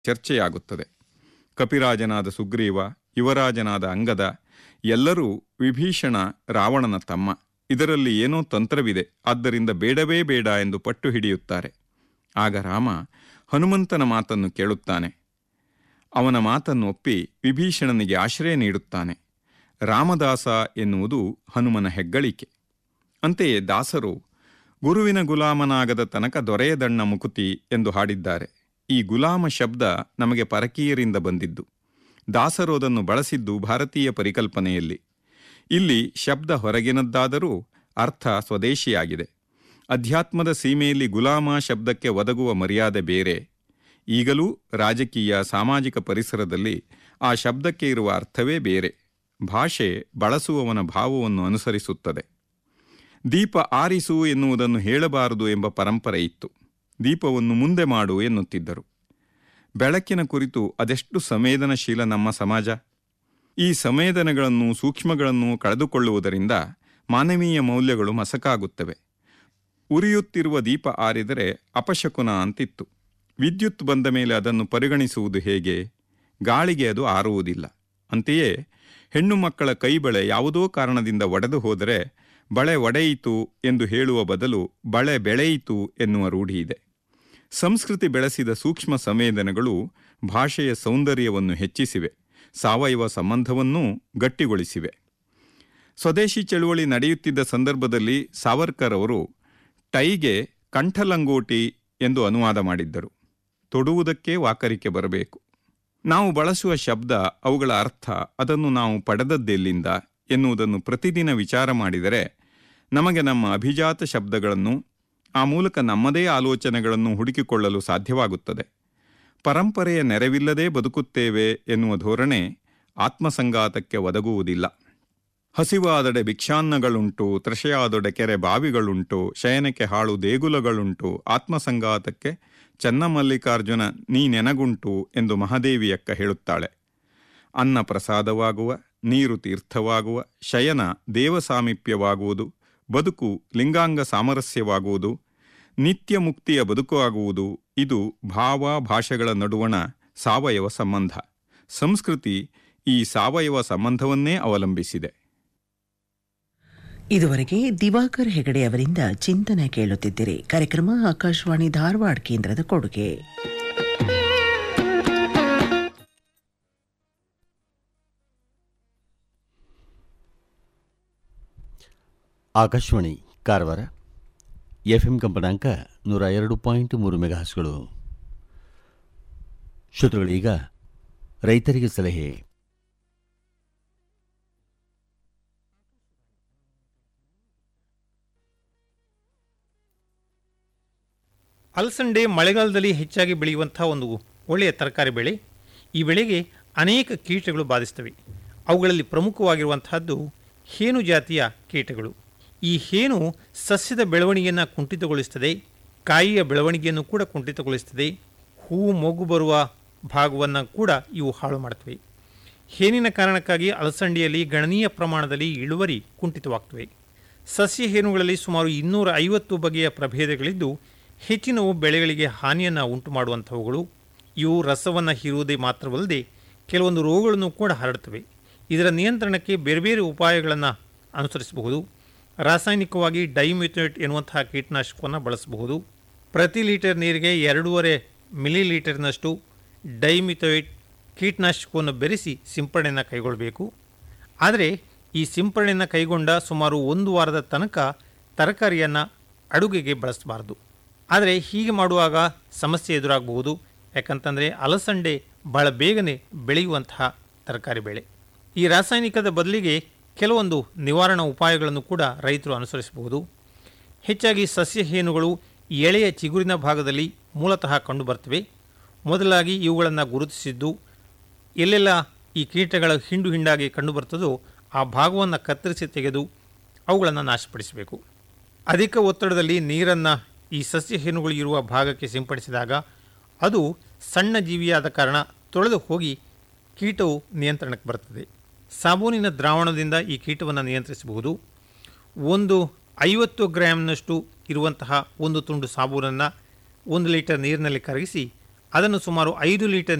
ಚರ್ಚೆಯಾಗುತ್ತದೆ ಕಪಿರಾಜನಾದ ಸುಗ್ರೀವ ಯುವರಾಜನಾದ ಅಂಗದ ಎಲ್ಲರೂ ವಿಭೀಷಣ ರಾವಣನ ತಮ್ಮ ಇದರಲ್ಲಿ ಏನೋ ತಂತ್ರವಿದೆ ಆದ್ದರಿಂದ ಬೇಡವೇ ಬೇಡ ಎಂದು ಪಟ್ಟು ಹಿಡಿಯುತ್ತಾರೆ ಆಗ ರಾಮ ಹನುಮಂತನ ಮಾತನ್ನು ಕೇಳುತ್ತಾನೆ ಅವನ ಮಾತನ್ನು ಒಪ್ಪಿ ವಿಭೀಷಣನಿಗೆ ಆಶ್ರಯ ನೀಡುತ್ತಾನೆ ರಾಮದಾಸ ಎನ್ನುವುದು ಹನುಮನ ಹೆಗ್ಗಳಿಕೆ ಅಂತೆಯೇ ದಾಸರು ಗುರುವಿನ ಗುಲಾಮನಾಗದ ತನಕ ದೊರೆಯದಣ್ಣ ಮುಕುತಿ ಎಂದು ಹಾಡಿದ್ದಾರೆ ಈ ಗುಲಾಮ ಶಬ್ದ ನಮಗೆ ಪರಕೀಯರಿಂದ ಬಂದಿದ್ದು ದಾಸರು ಅದನ್ನು ಬಳಸಿದ್ದು ಭಾರತೀಯ ಪರಿಕಲ್ಪನೆಯಲ್ಲಿ ಇಲ್ಲಿ ಶಬ್ದ ಹೊರಗಿನದ್ದಾದರೂ ಅರ್ಥ ಸ್ವದೇಶಿಯಾಗಿದೆ ಅಧ್ಯಾತ್ಮದ ಸೀಮೆಯಲ್ಲಿ ಗುಲಾಮ ಶಬ್ದಕ್ಕೆ ಒದಗುವ ಮರ್ಯಾದೆ ಬೇರೆ ಈಗಲೂ ರಾಜಕೀಯ ಸಾಮಾಜಿಕ ಪರಿಸರದಲ್ಲಿ ಆ ಶಬ್ದಕ್ಕೆ ಇರುವ ಅರ್ಥವೇ ಬೇರೆ ಭಾಷೆ ಬಳಸುವವನ ಭಾವವನ್ನು ಅನುಸರಿಸುತ್ತದೆ ದೀಪ ಆರಿಸು ಎನ್ನುವುದನ್ನು ಹೇಳಬಾರದು ಎಂಬ ಪರಂಪರೆ ಇತ್ತು ದೀಪವನ್ನು ಮುಂದೆ ಮಾಡು ಎನ್ನುತ್ತಿದ್ದರು ಬೆಳಕಿನ ಕುರಿತು ಅದೆಷ್ಟು ಸಂವೇದನಶೀಲ ನಮ್ಮ ಸಮಾಜ ಈ ಸಂವೇದನೆಗಳನ್ನು ಸೂಕ್ಷ್ಮಗಳನ್ನು ಕಳೆದುಕೊಳ್ಳುವುದರಿಂದ ಮಾನವೀಯ ಮೌಲ್ಯಗಳು ಮಸಕಾಗುತ್ತವೆ ಉರಿಯುತ್ತಿರುವ ದೀಪ ಆರಿದರೆ ಅಪಶಕುನ ಅಂತಿತ್ತು ವಿದ್ಯುತ್ ಬಂದ ಮೇಲೆ ಅದನ್ನು ಪರಿಗಣಿಸುವುದು ಹೇಗೆ ಗಾಳಿಗೆ ಅದು ಆರುವುದಿಲ್ಲ ಅಂತೆಯೇ ಹೆಣ್ಣು ಮಕ್ಕಳ ಕೈಬಳೆ ಯಾವುದೋ ಕಾರಣದಿಂದ ಒಡೆದು ಹೋದರೆ ಬಳೆ ಒಡೆಯಿತು ಎಂದು ಹೇಳುವ ಬದಲು ಬಳೆ ಬೆಳೆಯಿತು ಎನ್ನುವ ರೂಢಿ ಇದೆ ಸಂಸ್ಕೃತಿ ಬೆಳೆಸಿದ ಸೂಕ್ಷ್ಮ ಸಂವೇದನೆಗಳು ಭಾಷೆಯ ಸೌಂದರ್ಯವನ್ನು ಹೆಚ್ಚಿಸಿವೆ ಸಾವಯವ ಸಂಬಂಧವನ್ನೂ ಗಟ್ಟಿಗೊಳಿಸಿವೆ ಸ್ವದೇಶಿ ಚಳುವಳಿ ನಡೆಯುತ್ತಿದ್ದ ಸಂದರ್ಭದಲ್ಲಿ ಸಾವರ್ಕರ್ ಅವರು ಟೈಗೆ ಕಂಠಲಂಗೋಟಿ ಎಂದು ಅನುವಾದ ಮಾಡಿದ್ದರು ತೊಡುವುದಕ್ಕೆ ವಾಕರಿಕೆ ಬರಬೇಕು ನಾವು ಬಳಸುವ ಶಬ್ದ ಅವುಗಳ ಅರ್ಥ ಅದನ್ನು ನಾವು ಪಡೆದದ್ದೆಲ್ಲಿಂದ ಎನ್ನುವುದನ್ನು ಪ್ರತಿದಿನ ವಿಚಾರ ಮಾಡಿದರೆ ನಮಗೆ ನಮ್ಮ ಅಭಿಜಾತ ಶಬ್ದಗಳನ್ನು ಆ ಮೂಲಕ ನಮ್ಮದೇ ಆಲೋಚನೆಗಳನ್ನು ಹುಡುಕಿಕೊಳ್ಳಲು ಸಾಧ್ಯವಾಗುತ್ತದೆ ಪರಂಪರೆಯ ನೆರವಿಲ್ಲದೆ ಬದುಕುತ್ತೇವೆ ಎನ್ನುವ ಧೋರಣೆ ಆತ್ಮಸಂಗಾತಕ್ಕೆ ಒದಗುವುದಿಲ್ಲ ಹಸಿವಾದಡೆ ಭಿಕ್ಷಾನ್ನಗಳುಂಟು ತೃಷೆಯಾದೊಡೆ ಕೆರೆ ಬಾವಿಗಳುಂಟು ಶಯನಕ್ಕೆ ಹಾಳು ದೇಗುಲಗಳುಂಟು ಆತ್ಮಸಂಗಾತಕ್ಕೆ ಚನ್ನಮಲ್ಲಿಕಾರ್ಜುನ ನೀ ನೆನಗುಂಟು ಎಂದು ಮಹಾದೇವಿಯಕ್ಕ ಹೇಳುತ್ತಾಳೆ ಅನ್ನ ಪ್ರಸಾದವಾಗುವ ನೀರು ತೀರ್ಥವಾಗುವ ಶಯನ ದೇವ ಸಾಮೀಪ್ಯವಾಗುವುದು ಬದುಕು ಲಿಂಗಾಂಗ ಸಾಮರಸ್ಯವಾಗುವುದು ನಿತ್ಯ ಮುಕ್ತಿಯ ಬದುಕು ಆಗುವುದು ಇದು ಭಾವ ಭಾಷೆಗಳ ನಡುವಣ ಸಾವಯವ ಸಂಬಂಧ ಸಂಸ್ಕೃತಿ ಈ ಸಾವಯವ ಸಂಬಂಧವನ್ನೇ ಅವಲಂಬಿಸಿದೆ ಇದುವರೆಗೆ ದಿವಾಕರ್ ಹೆಗಡೆ ಅವರಿಂದ ಚಿಂತನೆ ಕೇಳುತ್ತಿದ್ದಿರಿ ಕಾರ್ಯಕ್ರಮ ಆಕಾಶವಾಣಿ ಧಾರವಾಡ ಕೇಂದ್ರದ ಕೊಡುಗೆ ಆಕಾಶವಾಣಿ ಕಾರವಾರ ಎಫ್ ಎಂ ಕಂಪನಾಂಕ ನೂರ ಎರಡು ಪಾಯಿಂಟ್ ಮೂರು ಮೆಗಾಹಸ್ಗಳು ಶ್ರೋತೃಗಳೀಗ ರೈತರಿಗೆ ಸಲಹೆ ಅಲಸಂಡೆ ಮಳೆಗಾಲದಲ್ಲಿ ಹೆಚ್ಚಾಗಿ ಬೆಳೆಯುವಂತಹ ಒಂದು ಒಳ್ಳೆಯ ತರಕಾರಿ ಬೆಳೆ ಈ ಬೆಳೆಗೆ ಅನೇಕ ಕೀಟಗಳು ಬಾಧಿಸ್ತವೆ ಅವುಗಳಲ್ಲಿ ಪ್ರಮುಖವಾಗಿರುವಂತಹದ್ದು ಹೇನು ಜಾತಿಯ ಕೀಟಗಳು ಈ ಹೇನು ಸಸ್ಯದ ಬೆಳವಣಿಗೆಯನ್ನು ಕುಂಠಿತಗೊಳಿಸ್ತದೆ ಕಾಯಿಯ ಬೆಳವಣಿಗೆಯನ್ನು ಕೂಡ ಕುಂಠಿತಗೊಳಿಸ್ತದೆ ಹೂವು ಮೊಗ್ಗು ಬರುವ ಭಾಗವನ್ನು ಕೂಡ ಇವು ಹಾಳು ಮಾಡ್ತವೆ ಹೇನಿನ ಕಾರಣಕ್ಕಾಗಿ ಅಲಸಂಡೆಯಲ್ಲಿ ಗಣನೀಯ ಪ್ರಮಾಣದಲ್ಲಿ ಇಳುವರಿ ಕುಂಠಿತವಾಗ್ತವೆ ಸಸ್ಯ ಹೇನುಗಳಲ್ಲಿ ಸುಮಾರು ಇನ್ನೂರ ಐವತ್ತು ಬಗೆಯ ಪ್ರಭೇದಗಳಿದ್ದು ಹೆಚ್ಚಿನವು ಬೆಳೆಗಳಿಗೆ ಹಾನಿಯನ್ನು ಉಂಟು ಮಾಡುವಂಥವುಗಳು ಇವು ರಸವನ್ನು ಹೀರುವುದೇ ಮಾತ್ರವಲ್ಲದೆ ಕೆಲವೊಂದು ರೋಗಗಳನ್ನು ಕೂಡ ಹರಡ್ತವೆ ಇದರ ನಿಯಂತ್ರಣಕ್ಕೆ ಬೇರೆ ಬೇರೆ ಉಪಾಯಗಳನ್ನು ಅನುಸರಿಸಬಹುದು ರಾಸಾಯನಿಕವಾಗಿ ಡೈಮ್ಯೂಥೇಟ್ ಎನ್ನುವಂತಹ ಕೀಟನಾಶಕವನ್ನು ಬಳಸಬಹುದು ಪ್ರತಿ ಲೀಟರ್ ನೀರಿಗೆ ಎರಡೂವರೆ ಮಿಲಿ ಲೀಟರ್ನಷ್ಟು ಡೈಮಿಥೋಯಿಟ್ ಕೀಟನಾಶಕವನ್ನು ಬೆರೆಸಿ ಸಿಂಪಡಣೆಯನ್ನು ಕೈಗೊಳ್ಳಬೇಕು ಆದರೆ ಈ ಸಿಂಪಡಣೆಯನ್ನು ಕೈಗೊಂಡ ಸುಮಾರು ಒಂದು ವಾರದ ತನಕ ತರಕಾರಿಯನ್ನು ಅಡುಗೆಗೆ ಬಳಸಬಾರದು ಆದರೆ ಹೀಗೆ ಮಾಡುವಾಗ ಸಮಸ್ಯೆ ಎದುರಾಗಬಹುದು ಯಾಕಂತಂದರೆ ಅಲಸಂಡೆ ಬಹಳ ಬೇಗನೆ ಬೆಳೆಯುವಂತಹ ತರಕಾರಿ ಬೆಳೆ ಈ ರಾಸಾಯನಿಕದ ಬದಲಿಗೆ ಕೆಲವೊಂದು ನಿವಾರಣಾ ಉಪಾಯಗಳನ್ನು ಕೂಡ ರೈತರು ಅನುಸರಿಸಬಹುದು ಹೆಚ್ಚಾಗಿ ಸಸ್ಯ ಹೇನುಗಳು ಎಳೆಯ ಚಿಗುರಿನ ಭಾಗದಲ್ಲಿ ಮೂಲತಃ ಕಂಡುಬರ್ತವೆ ಮೊದಲಾಗಿ ಇವುಗಳನ್ನು ಗುರುತಿಸಿದ್ದು ಎಲ್ಲೆಲ್ಲ ಈ ಕೀಟಗಳ ಹಿಂಡು ಹಿಂಡಾಗಿ ಕಂಡುಬರ್ತದೋ ಆ ಭಾಗವನ್ನು ಕತ್ತರಿಸಿ ತೆಗೆದು ಅವುಗಳನ್ನು ನಾಶಪಡಿಸಬೇಕು ಅಧಿಕ ಒತ್ತಡದಲ್ಲಿ ನೀರನ್ನು ಈ ಸಸ್ಯ ಹೇನುಗಳು ಇರುವ ಭಾಗಕ್ಕೆ ಸಿಂಪಡಿಸಿದಾಗ ಅದು ಸಣ್ಣ ಜೀವಿಯಾದ ಕಾರಣ ತೊಳೆದು ಹೋಗಿ ಕೀಟವು ನಿಯಂತ್ರಣಕ್ಕೆ ಬರ್ತದೆ ಸಾಬೂನಿನ ದ್ರಾವಣದಿಂದ ಈ ಕೀಟವನ್ನು ನಿಯಂತ್ರಿಸಬಹುದು ಒಂದು ಐವತ್ತು ಗ್ರಾಮ್ನಷ್ಟು ಇರುವಂತಹ ಒಂದು ತುಂಡು ಸಾಬೂನನ್ನು ಒಂದು ಲೀಟರ್ ನೀರಿನಲ್ಲಿ ಕರಗಿಸಿ ಅದನ್ನು ಸುಮಾರು ಐದು ಲೀಟರ್